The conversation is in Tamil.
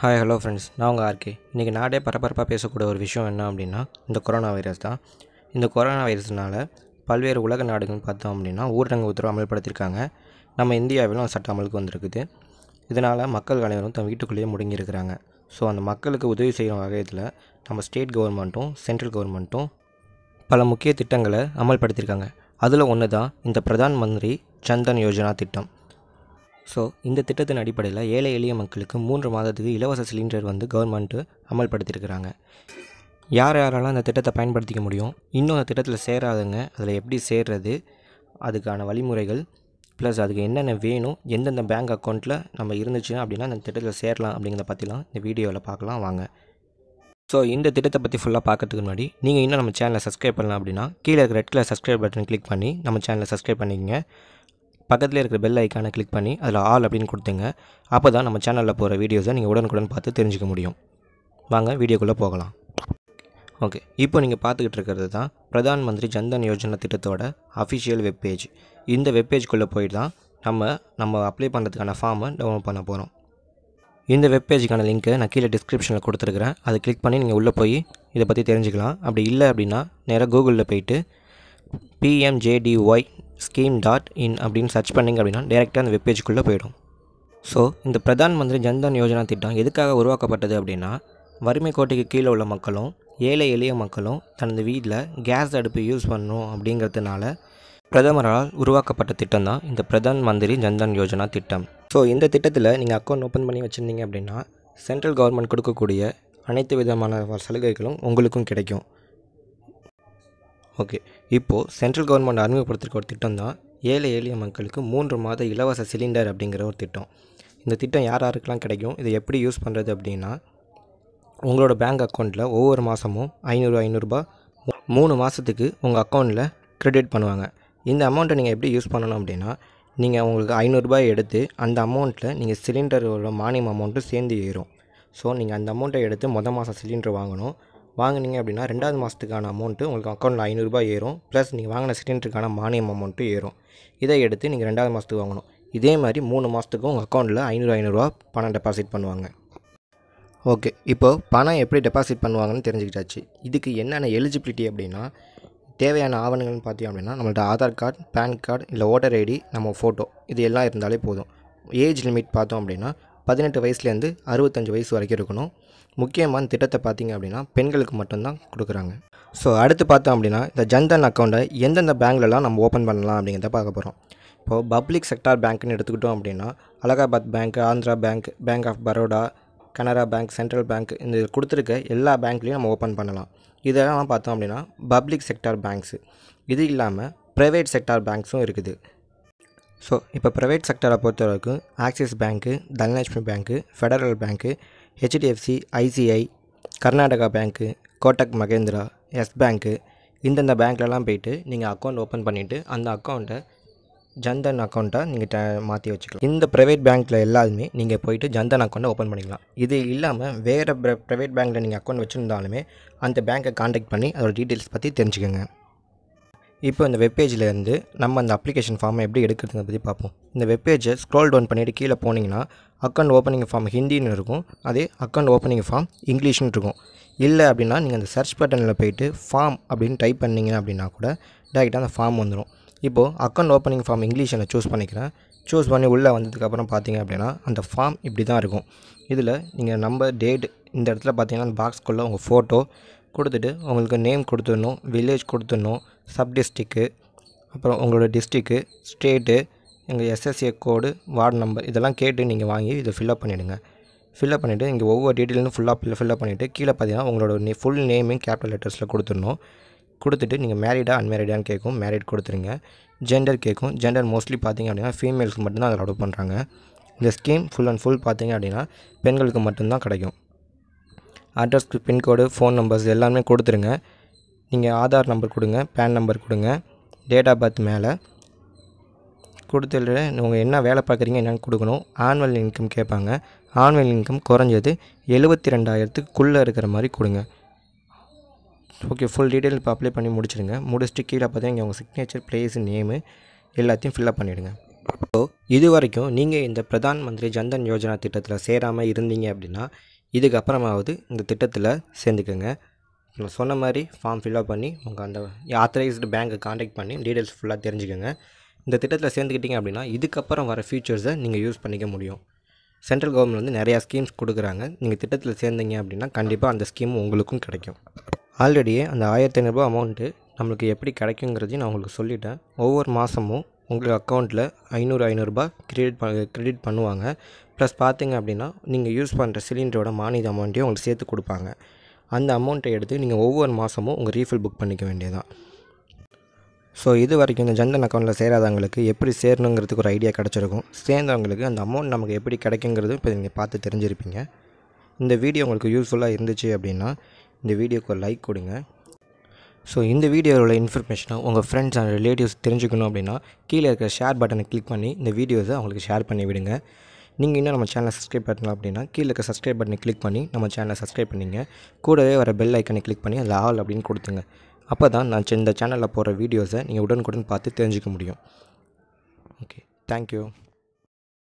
ஹாய் ஹலோ ஃப்ரெண்ட்ஸ் நான் உங்கள் ஆர்கே இன்றைக்கி நாடே பரபரப்பாக பேசக்கூடிய ஒரு விஷயம் என்ன அப்படின்னா இந்த கொரோனா வைரஸ் தான் இந்த கொரோனா வைரஸ்னால பல்வேறு உலக நாடுகள் பார்த்தோம் அப்படின்னா ஊரடங்கு உத்தரவு அமல்படுத்தியிருக்காங்க நம்ம இந்தியாவிலும் அந்த சட்டம் அமலுக்கு வந்திருக்குது இதனால் மக்கள் அனைவரும் தம் வீட்டுக்குள்ளேயே முடங்கியிருக்கிறாங்க ஸோ அந்த மக்களுக்கு உதவி செய்கிற வகையில் நம்ம ஸ்டேட் கவர்மெண்ட்டும் சென்ட்ரல் கவர்மெண்ட்டும் பல முக்கிய திட்டங்களை அமல்படுத்தியிருக்காங்க அதில் ஒன்று தான் இந்த பிரதான் மந்திரி ஜன்தன் யோஜனா திட்டம் ஸோ இந்த திட்டத்தின் அடிப்படையில் ஏழை எளிய மக்களுக்கு மூன்று மாதத்துக்கு இலவச சிலிண்டர் வந்து கவர்மெண்ட்டு அமல்படுத்தியிருக்கிறாங்க யார் யாரெல்லாம் அந்த திட்டத்தை பயன்படுத்திக்க முடியும் இன்னும் அந்த திட்டத்தில் சேராதவங்க அதில் எப்படி சேர்றது அதுக்கான வழிமுறைகள் ப்ளஸ் அதுக்கு என்னென்ன வேணும் எந்தெந்த பேங்க் அக்கௌண்ட்டில் நம்ம இருந்துச்சு அப்படின்னா அந்த திட்டத்தில் சேரலாம் அப்படிங்கிறத பற்றிலாம் இந்த வீடியோவில் பார்க்கலாம் வாங்க ஸோ இந்த திட்டத்தை பற்றி ஃபுல்லாக பார்க்கறதுக்கு முன்னாடி நீங்கள் இன்னும் நம்ம சேனலை சப்ஸ்கிரைப் பண்ணலாம் அப்படின்னா கீழே இருக்கிற red colour subscribe button click பண்ணி நம்ம சேனலை சப்ஸ்கிரைப் பண்ணிக்கங்க பக்கத்தில் இருக்கிற பெல் ஐக்கானை கிளிக் பண்ணி அதில் ஆல் அப்படின்னு கொடுத்துங்க அப்போ தான் நம்ம சேனலில் போகிற வீடியோஸை நீங்கள் உடனுக்குடன் பார்த்து தெரிஞ்சுக்க முடியும் வாங்க வீடியோக்குள்ளே போகலாம் ஓகே இப்போ நீங்கள் பார்த்துக்கிட்டு இருக்கிறது தான் பிரதான் மந்திரி ஜன்தன் யோஜனா திட்டத்தோட அஃபிஷியல் வெப்பேஜ் இந்த வெப்பேஜ்குள்ளே போயிட்டு தான் நம்ம நம்ம அப்ளை பண்ணுறதுக்கான ஃபார்மை டவுன்லோட் பண்ண போகிறோம் இந்த வெப்பேஜுக்கான லிங்க்கை நான் கீழே டிஸ்கிரிப்ஷனில் கொடுத்துருக்குறேன் அதை கிளிக் பண்ணி நீங்கள் உள்ளே போய் இதை பற்றி தெரிஞ்சுக்கலாம் அப்படி இல்லை அப்படின்னா நேராக கூகுளில் போயிட்டு பிஎம்ஜேடிஒய் ஸ்கீம் டாட் இன் அப்படின்னு சர்ச் பண்ணிங்க அப்படின்னா டேரெக்டாக அந்த வெப்பேஜுக்குள்ளே போயிடும் ஸோ இந்த பிரதான் மந்திரி ஜன்தன் யோஜனா திட்டம் எதுக்காக உருவாக்கப்பட்டது அப்படின்னா வறுமை கோட்டைக்கு கீழே உள்ள மக்களும் ஏழை எளிய மக்களும் தனது வீட்டில் கேஸ் அடுப்பு யூஸ் பண்ணணும் அப்படிங்கிறதுனால பிரதமரால் உருவாக்கப்பட்ட திட்டம் தான் இந்த பிரதான் மந்திரி ஜன்தன் யோஜனா திட்டம் ஸோ இந்த திட்டத்தில் நீங்கள் அக்கௌண்ட் ஓப்பன் பண்ணி வச்சுருந்தீங்க அப்படின்னா சென்ட்ரல் கவர்மெண்ட் கொடுக்கக்கூடிய அனைத்து விதமான சலுகைகளும் உங்களுக்கும் கிடைக்கும் ஓகே இப்போது சென்ட்ரல் கவர்மெண்ட் அறிமுகப்படுத்திருக்க ஒரு திட்டம் தான் ஏழை எளிய மக்களுக்கு மூன்று மாத இலவச சிலிண்டர் அப்படிங்கிற ஒரு திட்டம் இந்த திட்டம் யார் யாருக்கெல்லாம் கிடைக்கும் இதை எப்படி யூஸ் பண்ணுறது அப்படின்னா உங்களோட பேங்க் அக்கௌண்ட்டில் ஒவ்வொரு மாதமும் ஐநூறு ஐநூறுரூபா மூணு மாதத்துக்கு உங்கள் அக்கௌண்ட்டில் கிரெடிட் பண்ணுவாங்க இந்த அமௌண்ட்டை நீங்கள் எப்படி யூஸ் பண்ணணும் அப்படின்னா நீங்கள் உங்களுக்கு ஐநூறுரூபாய் எடுத்து அந்த அமௌண்ட்டில் நீங்கள் சிலிண்டரோட மானியம் அமௌண்ட்டும் சேர்ந்து ஏறும் ஸோ நீங்கள் அந்த அமௌண்ட்டை எடுத்து மொதல் மாதம் சிலிண்டர் வாங்கணும் வாங்குனீங்க அப்படின்னா ரெண்டாவது மாதத்துக்கான அமௌண்ட்டு உங்களுக்கு அக்கௌண்ட்டில் ஐநூறுரூபா ஏறும் ப்ளஸ் நீங்கள் வாங்கின சிலிண்டருக்கான மானியம் அமௌண்ட்டும் ஏறும் இதை எடுத்து நீங்கள் ரெண்டாவது மாதத்துக்கு வாங்கணும் இதே மாதிரி மூணு மாதத்துக்கும் உங்கள் அக்கௌண்ட்டில் ஐநூறு ஐநூறுரூவா பணம் டெபாசிட் பண்ணுவாங்க ஓகே இப்போது பணம் எப்படி டெபாசிட் பண்ணுவாங்கன்னு தெரிஞ்சுக்கிட்டாச்சு இதுக்கு என்னென்ன எலிஜிபிலிட்டி அப்படின்னா தேவையான ஆவணங்கள்னு பார்த்தோம் அப்படின்னா நம்மள்ட்ட ஆதார் கார்டு பேன் கார்டு இல்லை ஓட்டர் ஐடி நம்ம ஃபோட்டோ இது எல்லாம் இருந்தாலே போதும் ஏஜ் லிமிட் பார்த்தோம் அப்படின்னா பதினெட்டு வயசுலேருந்து அறுபத்தஞ்சு வயசு வரைக்கும் இருக்கணும் முக்கியமான திட்டத்தை பார்த்தீங்க அப்படின்னா பெண்களுக்கு மட்டும்தான் கொடுக்குறாங்க ஸோ அடுத்து பார்த்தோம் அப்படின்னா இந்த ஜன்தன் அக்கௌண்ட்டை எந்தெந்த பேங்க்லலாம் நம்ம ஓப்பன் பண்ணலாம் அப்படிங்கிறத பார்க்க போகிறோம் இப்போது பப்ளிக் செக்டார் பேங்க்னு எடுத்துக்கிட்டோம் அப்படின்னா Allahabad bank Andhra bank bank of Baroda Canara bank central bank இந்த கொடுத்துருக்க எல்லா பேங்க்லேயும் நம்ம ஓப்பன் பண்ணலாம் இதெல்லாம் பார்த்தோம் அப்படின்னா பப்ளிக் செக்டார் பேங்க்ஸு இது இல்லாமல் ப்ரைவேட் செக்டார் பேங்க்ஸும் இருக்குது ஸோ இப்போ ப்ரைவேட் செக்டரை பொறுத்த வரைக்கும் Axis bank Dhanlaxmi bank federal bank HDFC ICICI Karnataka bank Kotak Mahindra yes bank இந்தந்த பேங்க்லலாம் போயிட்டு நீங்கள் அக்கௌண்ட் ஓப்பன் பண்ணிவிட்டு அந்த அக்கௌண்ட்டை ஜன்தன் அக்கௌண்ட்டை நீங்கள் ட மாற்றி வச்சுக்கலாம் இந்த ப்ரைவேட் பேங்க்கில் எல்லாருமே நீங்கள் போயிட்டு ஜன்தன் அக்கௌண்ட்டை ஓப்பன் பண்ணிக்கலாம் இது இல்லாமல் வேறு ப்ரைவேட் பேங்க்கில் நீங்கள் அக்கௌண்ட் வச்சுருந்தாலுமே அந்த பேங்க்கை காண்டாக்ட் பண்ணி அதோட டீட்டெயில்ஸ் பற்றி தெரிஞ்சுக்கோங்க இப்போ இந்த வெப்பேஜில் இருந்து நம்ம அந்த அப்ளிகேஷன் ஃபார்மை எப்படி எடுக்கிறதுங்க பற்றி பார்ப்போம் இந்த வெப்பேஜை ஸ்க்ரோல் டவுன் பண்ணிவிட்டு கீழே போனீங்கன்னா அக்கௌண்ட் ஓப்பனிங் ஃபார்ம் ஹிந்தின்னு இருக்கும் அதே அக்கௌண்ட் ஓப்பனிங் ஃபார்ம் இங்கிலீஷ்னு இருக்கும் இல்லை அப்படின்னா நீங்கள் அந்த சர்ச் பட்டனில் போயிட்டு ஃபார்ம் அப்படின்னு டைப் பண்ணிங்க அப்படின்னா கூட டேரெக்டாக அந்த ஃபார்ம் வந்துடும் இப்போது அக்கௌண்ட் ஓப்பனிங் ஃபார்ம் இங்கிலீஷை நான் சூஸ் பண்ணிக்கிறேன் சூஸ் பண்ணி உள்ளே வந்ததுக்கப்புறம் பார்த்தீங்க அப்படின்னா அந்த ஃபார்ம் இப்படி தான் இருக்கும் இதில் நீங்கள் நம்பர் டேட் இந்த இடத்துல பார்த்தீங்கன்னா அந்த பாக்ஸ்க்குள்ளே உங்கள் ஃபோட்டோ கொடுத்துட்டு உங்களுக்கு நேம் கொடுத்துடணும் வில்லேஜ் கொடுத்துடணும் சப் டிஸ்ட்ரிக்கு அப்புறம் உங்களோட டிஸ்ட்ரிக்கு ஸ்டேட்டு எங்கள் எஸ்எஸ்ஏ கோடு வார்டு நம்பர் இதெல்லாம் கேட்டு நீங்கள் வாங்கி இதை ஃபில்அப் பண்ணிவிடுங்க ஃபில்அப் பண்ணிவிட்டு இங்கே ஒவ்வொரு டீட்டெயிலும் ஃபுல்லாக ஃபில் ஃபில்அப் பண்ணிவிட்டு கீழே பார்த்தீங்கன்னா உங்களோட நே ஃபுல் நேமையும் கேபிட்டல் லெட்டர்ஸில் கொடுத்துடணும் கொடுத்துட்டு நீங்கள் மேரிடா அன்மேரிடான்னு கேட்கும் மேரிட் கொடுத்துருங்க ஜெண்டர் கேட்கும் ஜெண்டர் மோஸ்ட்லி பார்த்தீங்க அப்படின்னா ஃபீமேல்ஸ்க்கு மட்டும்தான் அதில் அலோவ் பண்ணுறாங்க இந்த ஸ்கீம் ஃபுல் அண்ட் ஃபுல் பார்த்தீங்க அப்படின்னா பெண்களுக்கு மட்டும்தான் கிடைக்கும் அட்ரஸ் பின்கோடு ஃபோன் நம்பர்ஸ் எல்லாமே கொடுத்துருங்க நீங்கள் ஆதார் நம்பர் கொடுங்க பேன் நம்பர் கொடுங்க டேட் ஆஃப் பர்த் மேலே கொடுத்துட்டு நீங்கள் என்ன வேலை பார்க்குறீங்க என்னென்னு கொடுக்கணும் ஆனுவல் இன்கம் கேட்பாங்க ஆனுவல் இன்கம் குறைஞ்சது எழுபத்தி ரெண்டாயிரத்துக்குள்ளே இருக்கிற மாதிரி கொடுங்க ஓகே ஃபுல் டீட்டெயில் இப்போ அப்ளை பண்ணி முடிச்சிடுங்க முடிச்சுட்டு கீழே பார்த்தீங்கன்னா உங்கள் சிக்னேச்சர் ப்ளேஸ் நேமு எல்லாத்தையும் ஃபில்அப் பண்ணிவிடுங்க ஸோ இது வரைக்கும் நீங்கள் இந்த பிரதான் மந்திரி ஜன்தன் யோஜனா திட்டத்தில் சேராமல் இருந்தீங்க அப்படின்னா இதுக்கப்புறமாவது இந்த திட்டத்தில் சேர்ந்துக்கோங்க நான் சொன்ன மாதிரி ஃபார்ம் ஃபில்அப் பண்ணி உங்கள் அந்த ஆத்தரைஸ்டு பேங்க்கை காண்டாக்ட் பண்ணி டீட்டெயில்ஸ் ஃபுல்லாக தெரிஞ்சுக்கோங்க இந்த திட்டத்தில் சேர்ந்துக்கிட்டிங்க அப்படின்னா இதுக்கப்புறம் வர ஃபியூச்சர்ஸை நீங்கள் யூஸ் பண்ணிக்க முடியும் சென்ட்ரல் கவர்மெண்ட் வந்து நிறையா ஸ்கீம்ஸ் கொடுக்குறாங்க நீங்கள் திட்டத்தில் சேர்ந்தீங்க அப்படின்னா கண்டிப்பாக அந்த ஸ்கீம் உங்களுக்கும் கிடைக்கும் ஆல்ரெடியே அந்த ஆயிரத்தி ஐநூறுரூபா அமௌண்ட்டு நம்மளுக்கு எப்படி கிடைக்குங்கிறதையும் நான் உங்களுக்கு சொல்லிட்டேன் ஒவ்வொரு மாதமும் உங்களுக்கு அக்கௌண்ட்டில் ஐநூறு ஐநூறுரூபா கிரெடிட் ப கிரெடிட் பண்ணுவாங்க ப்ளஸ் பார்த்தீங்க அப்படின்னா நீங்கள் யூஸ் பண்ணுற சிலிண்டரோட மானிய அமௌண்ட்டையும் உங்களுக்கு சேர்த்து கொடுப்பாங்க அந்த அமௌண்ட்டை எடுத்து நீங்கள் ஒவ்வொரு மாதமும் உங்கள் ரீஃபில் புக் பண்ணிக்க வேண்டியதான் ஸோ இது வரைக்கும் இந்த ஜன்தன் அக்கௌண்ட்டில் சேராதவங்களுக்கு எப்படி சேரணுங்கிறதுக்கு ஒரு ஐடியா கிடச்சிருக்கும் சேர்ந்தவங்களுக்கு அந்த அமௌண்ட் நமக்கு எப்படி கிடைக்குங்கிறது இப்போ நீங்கள் பார்த்து தெரிஞ்சிருப்பீங்க இந்த வீடியோ உங்களுக்கு யூஸ்ஃபுல்லாக இருந்துச்சு அப்படின்னா இந்த வீடியோக்கு ஒரு லைக் கொடுங்க ஸோ இந்த வீடியோவில் இன்ஃபர்மேஷனை உங்கள் ஃப்ரெண்ட்ஸ் அண்ட் ரிலேட்டிவ்ஸ் தெரிஞ்சுக்கணும் அப்படின்னா கீழே இருக்கிற ஷேர் பட்டனை கிளிக் பண்ணி இந்த வீடியோஸை அவங்களுக்கு ஷேர் பண்ணி விடுங்க நீங்கள் இன்னும் நம்ம சேனலை சப்ஸ்கிரைப் பண்ணலாம் அப்படின்னா கீழே இருக்க சப்ஸ்கிரைப் பட்டனை கிளிக் பண்ணி நம்ம சேனலை சப்ஸ்கிரைப் பண்ணிங்க கூடவே வர பெல் ஐக்கனை கிளிக் பண்ணி அதில் ஆல் அப்படின்னு கொடுத்துங்க அப்போ தான் நான் இந்த சேனலில் போகிற வீடியோஸை நீங்கள் உடனுக்குடன் பார்த்து தெரிஞ்சுக்க முடியும் ஓகே தேங்க்யூ